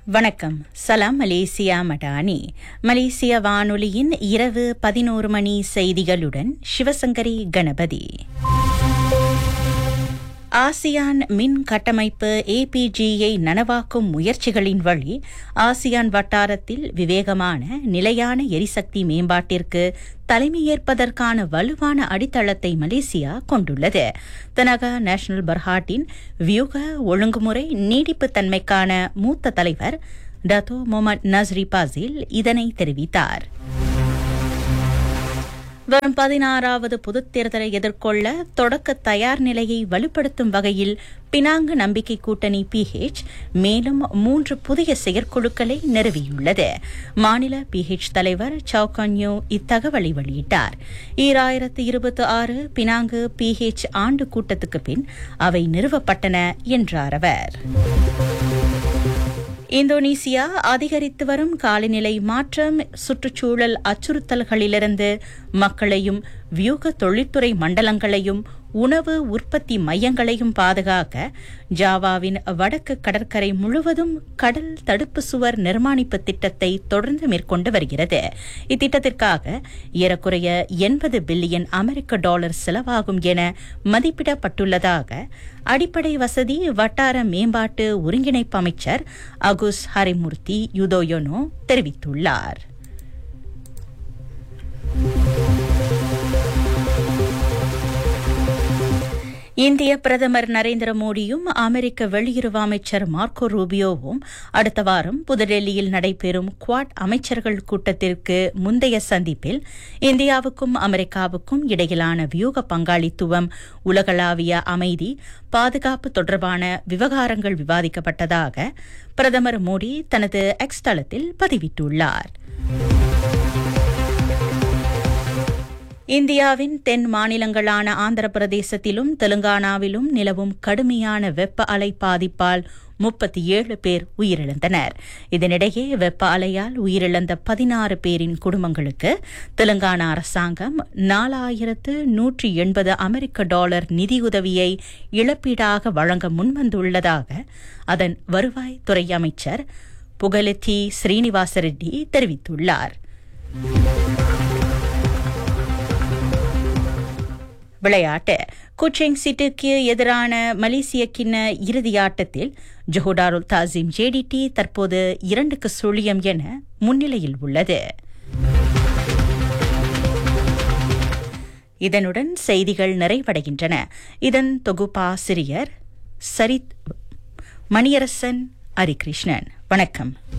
வணக்கம் சலாம் மலேசியா மடானி மலேசிய வானொலியின் இரவு பதினோரு மணி செய்திகளுடன் சிவசங்கரி கணபதி ஆசியான் மின் கட்டமைப்பு ஏபிஜியை நனவாக்கும் முயற்சிகளின் வழி ஆசியான் வட்டாரத்தில் விவேகமான நிலையான எரிசக்தி மேம்பாட்டிற்கு தலைமையேற்பதற்கான வலுவான அடித்தளத்தை மலேசியா கொண்டுள்ளது தனகா நேஷனல் பர்ஹாட்டின் வியூக ஒழுங்குமுறை நீடிப்புத்தன்மைக்கான மூத்த தலைவர் டத்தோ முகமது நஸ்ரி பாசில் இதனை தெரிவித்தார் வரும் பதினாறாவது பொதுத் தேர்தலை எதிர்கொள்ள தொடக்க தயார் நிலையை வலுப்படுத்தும் வகையில் பினாங்கு நம்பிக்கை கூட்டணி பிஹெச் மேலும் மூன்று புதிய செயற்குழுக்களை நிறுவியுள்ளது மாநில பிஹெச் தலைவர் சவுகான்யோ இத்தகவலை வெளியிட்டார் ஈராயிரத்து இருபத்தி ஆறு பினாங்கு பிஹெச் ஆண்டு கூட்டத்துக்கு பின் அவை நிறுவப்பட்டன என்றார் அவர் இந்தோனேசியா அதிகரித்து வரும் காலநிலை மாற்றம் சுற்றுச்சூழல் அச்சுறுத்தல்களிலிருந்து மக்களையும் வியூக தொழில்துறை மண்டலங்களையும் உணவு உற்பத்தி மையங்களையும் பாதுகாக்க ஜாவாவின் வடக்கு கடற்கரை முழுவதும் கடல் தடுப்பு சுவர் நிர்மாணிப்பு திட்டத்தை தொடர்ந்து மேற்கொண்டு வருகிறது இத்திட்டத்திற்காக ஏறக்குறைய எண்பது பில்லியன் அமெரிக்க டாலர் செலவாகும் என மதிப்பிடப்பட்டுள்ளதாக அடிப்படை வசதி வட்டார மேம்பாட்டு ஒருங்கிணைப்பு அமைச்சர் அகுஸ் ஹரிமூர்த்தி யுதோயோனோ தெரிவித்துள்ளார் இந்திய பிரதமர் நரேந்திர மோடியும் அமெரிக்க வெளியுறவு அமைச்சர் மார்க்கோ ரூபியோவும் அடுத்த வாரம் புதுடெல்லியில் நடைபெறும் குவாட் அமைச்சர்கள் கூட்டத்திற்கு முந்தைய சந்திப்பில் இந்தியாவுக்கும் அமெரிக்காவுக்கும் இடையிலான வியூக பங்காளித்துவம் உலகளாவிய அமைதி பாதுகாப்பு தொடர்பான விவகாரங்கள் விவாதிக்கப்பட்டதாக பிரதமர் மோடி தனது எக்ஸ் தளத்தில் பதிவிட்டுள்ளார் இந்தியாவின் தென் மாநிலங்களான ஆந்திர பிரதேசத்திலும் தெலுங்கானாவிலும் நிலவும் கடுமையான வெப்ப அலை பாதிப்பால் முப்பத்தி ஏழு பேர் உயிரிழந்தனர் இதனிடையே வெப்ப அலையால் உயிரிழந்த பதினாறு பேரின் குடும்பங்களுக்கு தெலுங்கானா அரசாங்கம் நாலாயிரத்து நூற்றி எண்பது அமெரிக்க டாலர் நிதியுதவியை இழப்பீடாக வழங்க முன்வந்துள்ளதாக அதன் வருவாய்த்துறை அமைச்சர் புகலெத்தி ஸ்ரீனிவாச ரெட்டி தெரிவித்துள்ளார் விளையாட்டு குச்சிங் சிட்டுக்கு எதிரான மலேசிய கிண்ண இறுதி ஆட்டத்தில் ஜொஹோடாருல் தாசிம் ஜேடிடி தற்போது இரண்டுக்கு சுழியம் என முன்னிலையில் உள்ளது இதனுடன் செய்திகள் நிறைவடைகின்றன இதன் தொகுப்பாசிரியர் சரித் மணியரசன் ஹரிகிருஷ்ணன் வணக்கம்